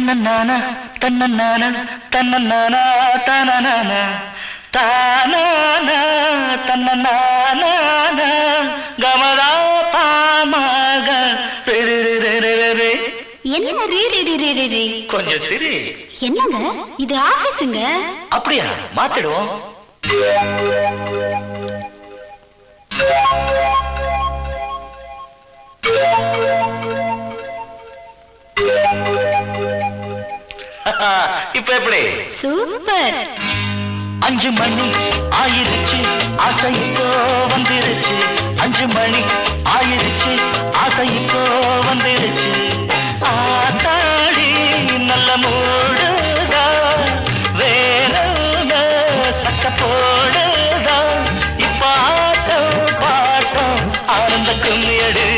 தன்னநான தன்னநான தன்னநானா தனநான தானான தன்னநான கமதா பாமாக ரிரிரிரிரிரி. என்ன ரீ ரீ ரீ ரீ ரீ ரீ? கொஞ்சம் சிரி என்னங்க இது ஆபீஸுங்க அப்படியா மாத்திடுவோம் இப்ப எப்படி சூப்பர் அஞ்சு மணி ஆயிருச்சு ஆசை இப்போ வந்துருச்சு அஞ்சு மணி ஆயிருச்சு ஆசை இப்போ வந்துருச்சு ஆத்தாடி நல்ல மூடுதா வேற சக்க போடுதா இப்ப ஆட்டம் பாட்டம் ஆனந்த கும்மியடு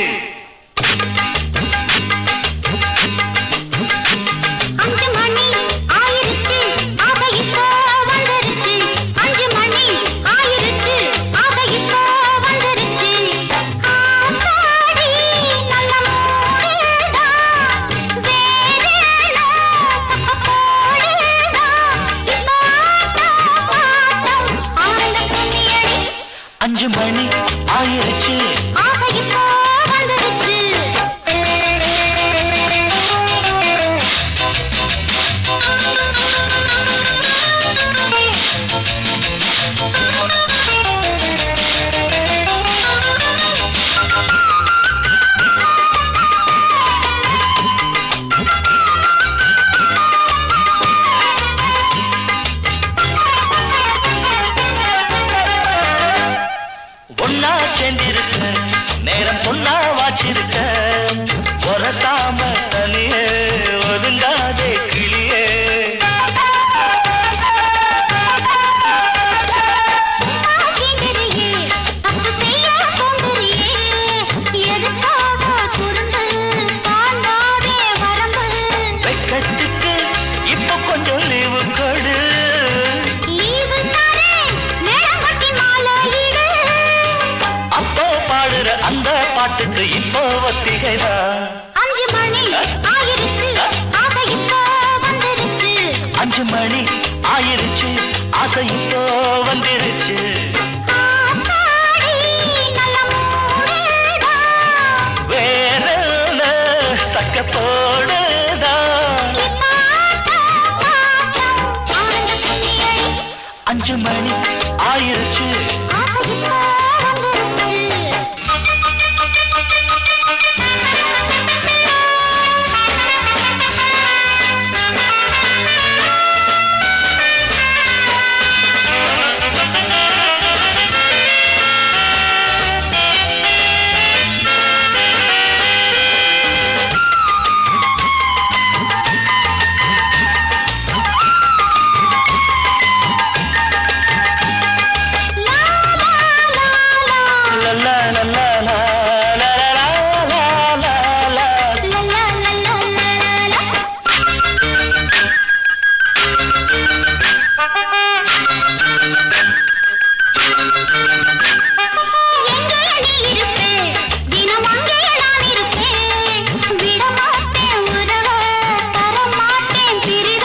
அஞ்சு மணி ஆயிருச்சு ஆசை இப்போ வந்துருச்சு அஞ்சு மணி ஆயிருச்சு ஆசை இப்போ வந்துருச்சு ஆத்தாடி நல்ல மூடுதா வேறேன சப்ப போடுதா இப்போ ஆட்டம் பாட்டம் ஆனந்த கும்மியடி அஞ்சு மணி ஆயிருச்சு ஆசை இப்போ வந்துருச்சு ஒன்னா சேர்ந்திருக்க நேரம் பொன்னா வாச்சிருக்க ஒரசாம தனியே ஒதுங்காதே கிளியே ஆகிறியே தப்பு செய்ய போகிறியே எதுக்காக குறும்பு தாண்டாதே வரம்பு வெக்கத்துக்கு இப்ப கொஞ்சம் லீவு கொடு லீவு தாரே மேளம் கட்டி மாலையிடு அப்போ பாடுற அந்த பாட்டுக்கு இப்போ ஒத்திகைதான் அஞ்சு மணி ஆயிருச்சு ஆசை இப்போ வந்துருச்சு அஞ்சு மணி ஆயிருச்சு ஆசை இப்போ வந்துருச்சு ஆத்தாடி நல்ல மூடுதா வேற சக்க போடுதான் இப்பாட்டம் பாட்டம் ஆனந்த கும்மியடி அஞ்சு மணி ஆயிருச்சு ஆசை இப்போ வந்துருச்சு லா லா லா லா லா லா லா லா லா லா லா லா லா லா. La la la la la la la. எங்கே நீ இருப்பே? தினம் அங்கே நான் இருப்பேன். விட மாட்டேன் உறவ, தர மாட்டேன் பிரிவ.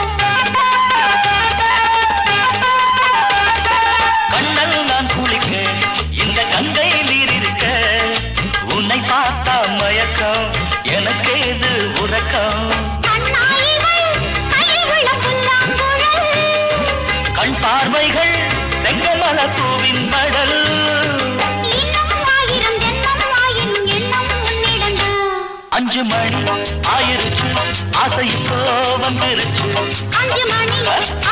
கண்ணல் நான் குளிக்க இந்த கங்கை நீர் இருக்க உன்னை பார்த்தா மயக்கம் எனக்கு இது உறக்கம் கண்ணா இவள், கையில் உள்ள புல்லாங்குழல். கண் பார்வைகள் செங்கமல பூவின் மடல் இன்னும் ஆயிரம் ஜென்மம் ஆயினும் எண்ணம் உன்னிடம்தான். அஞ்சு மணி ஆயிருச்சு ஆசை இப்போ வந்துருச்சு அஞ்சு மணி